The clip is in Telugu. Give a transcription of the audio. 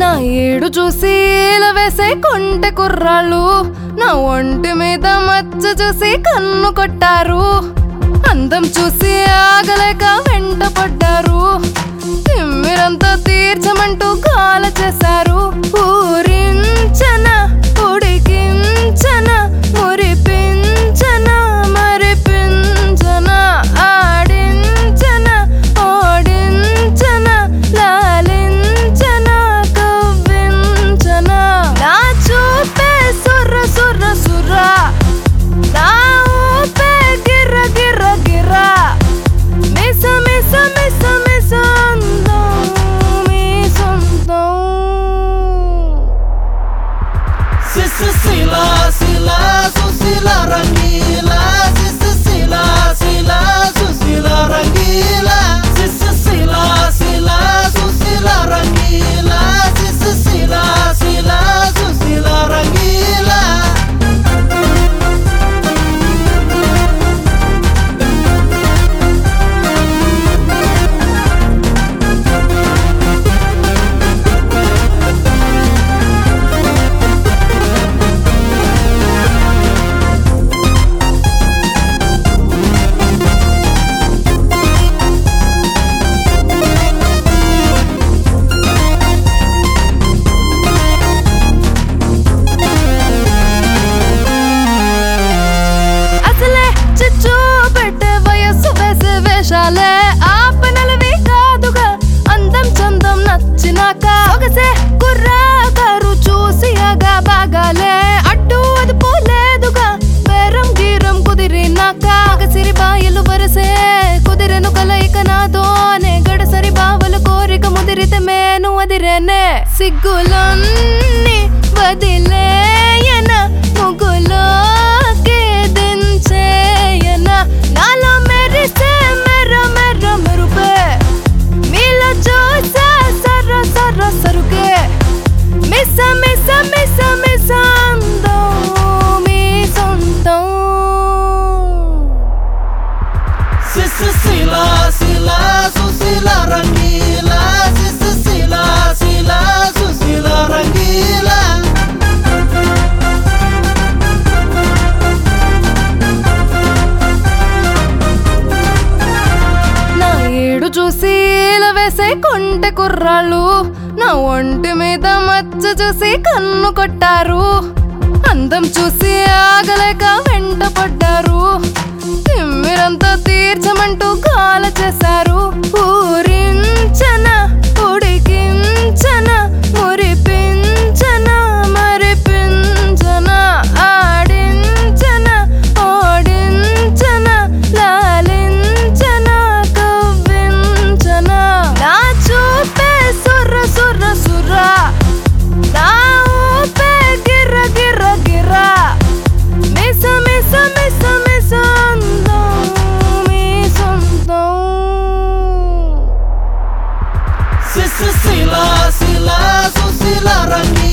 నా ఏడు చూసి వేసే కొంటె కుర్రాళ్ళు నా ఒంటి మీద మచ్చ చూసి కన్ను కొట్టారు అందం చూసి ఆగలేక వెంట పడ్డారు తిమ్మిరంతా తీర్చమంటూ కాల చేశారు ఊరించన ఉడికించన మురిపించన మరిపించన ఆడించన ఓడించన లాలించన కవ్వించన నా చూపే సుర్ర సుర్ర సుర్ర నా ఊపే గిర్ర గిర్ర గిర్ర మిస మిస మిస మిస అందం మీ సొంతం Sisi sila sila susila rangila Sisi sila sila susila rangila Sisi sila sila susila rangila Sisi sila sila susila rangila అసలే చిచ్చు పెట్టే వయస్సు వేసే వేషాలే ఆపనలవి కాదుగా అందం చందం నచ్చినాక ఒకసే కుర్రాకారు చూసి అగా బాగాలే అడ్డు అదుపు లేదుగా బేరం గీరం కుదిరినాక సిరి బాయలు వరసే కుదిరెను కలయిక నాతోనే గడసరి బావల కోరిక ముదిరితే మేను అదిరేనే సిగ్గులన్నీ వదిలేయన ముగ్గులోకి దించేయన నాలో మెరిసే మెర్ర మెర్ర మెరుపే మీలో చూసా సర్ర సర్ర సరుకే మిస మిస మిస మిస అందం మీ సొంతం Sisi sila sila susila rangila Sisi sila sila susila rangila నా ఏడు చూసి వేసే కొంటె కుర్రాళ్ళు నా ఒంటి మీద మచ్చ చూసి కన్ను కొట్టారు అందం చూసి ఆగలేక వెంట పడ్డారు తిమ్మిరంతా తీర్చమంటూ కాల చేశారు ఊరించన ఉడికించన మురిపించన మరిపించన ఆడించన ఓడించన లాలించన కవ్వించన నా చూపే సుర్ర సుర్ర సుర్ర నా ఊపే గిర్ర గిర్ర గిర్ర మిస మిస మిస మిస అందం మీ సొంతం Sisi sila sila susila rangila